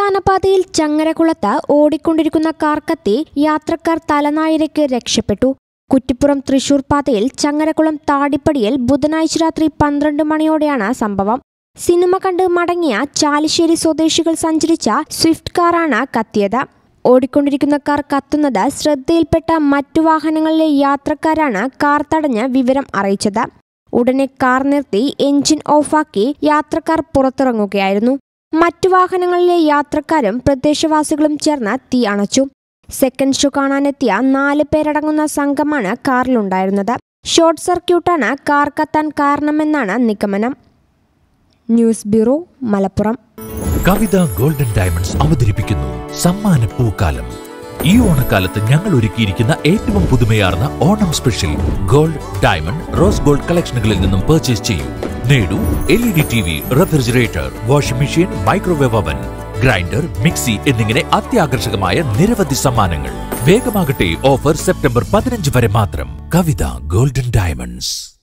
സംസ്ഥാനപാതയിൽ ചങ്ങരകുളത്ത് ഓടിക്കൊണ്ടിരിക്കുന്ന കാർ കത്തി യാത്രക്കാർ തലനായിരയ്ക്ക് രക്ഷപ്പെട്ടു കുറ്റിപ്പുറം തൃശൂർ പാതയിൽ ചങ്ങരകുളം താടിപ്പടിയിൽ ബുധനാഴ്ച രാത്രി പന്ത്രണ്ട് മണിയോടെയാണ് സംഭവം സിനിമ കണ്ട് മടങ്ങിയ ചാലിശ്ശേരി സ്വദേശികൾ സഞ്ചരിച്ച സ്വിഫ്റ്റ് കാറാണ് കത്തിയത് ഓടിക്കൊണ്ടിരിക്കുന്ന കാർ കത്തുന്നത് ശ്രദ്ധയിൽപ്പെട്ട മറ്റു വാഹനങ്ങളിലെ യാത്രക്കാരാണ് കാർ തടഞ്ഞ് വിവരം അറിയിച്ചത് ഉടനെ കാർ നിർത്തി എഞ്ചിൻ ഓഫാക്കി യാത്രക്കാർ പുറത്തിറങ്ങുകയായിരുന്നു മറ്റു വാഹനങ്ങളിലെ യാത്രക്കാരും പ്രദേശവാസികളും ചേർന്ന് തീ അണച്ചു സെക്കൻഡ് ഷോ കാണാനെത്തിയ നാല് പേരടങ്ങുന്ന സംഘമാണ് കാറിലുണ്ടായിരുന്നത് ഷോർട്ട് സർക്യൂട്ടാണ് കാർ കത്താൻ കാരണമെന്നാണ് നിഗമനം news bureau Malappuram Kavitha golden diamonds അവതരിപ്പിക്കുന്നു സമ്മാന പൂക്കാലം ഈ ഓണക്കാലത്ത് ഞങ്ങൾ ഒരുക്കിയിരിക്കുന്ന ഏറ്റവും പുതുമയാർന്ന Onam special gold diamond rose gold കളക്ഷനുകളിൽ നിന്നും പർച്ചേസ് ചെയ്യൂ നേടൂ L E D T V refrigerator washing machine microwave oven grinder mixie എന്നിങ്ങനെ അത്യാകർഷകമായ നിരവധി സമ്മാനങ്ങൾ വേഗമാകട്ടെ ഓഫർ സെപ്റ്റംബർ പതിനഞ്ച് വരെ മാത്രം കവിത ഗോൾഡൻ ഡയമണ്ട്സ്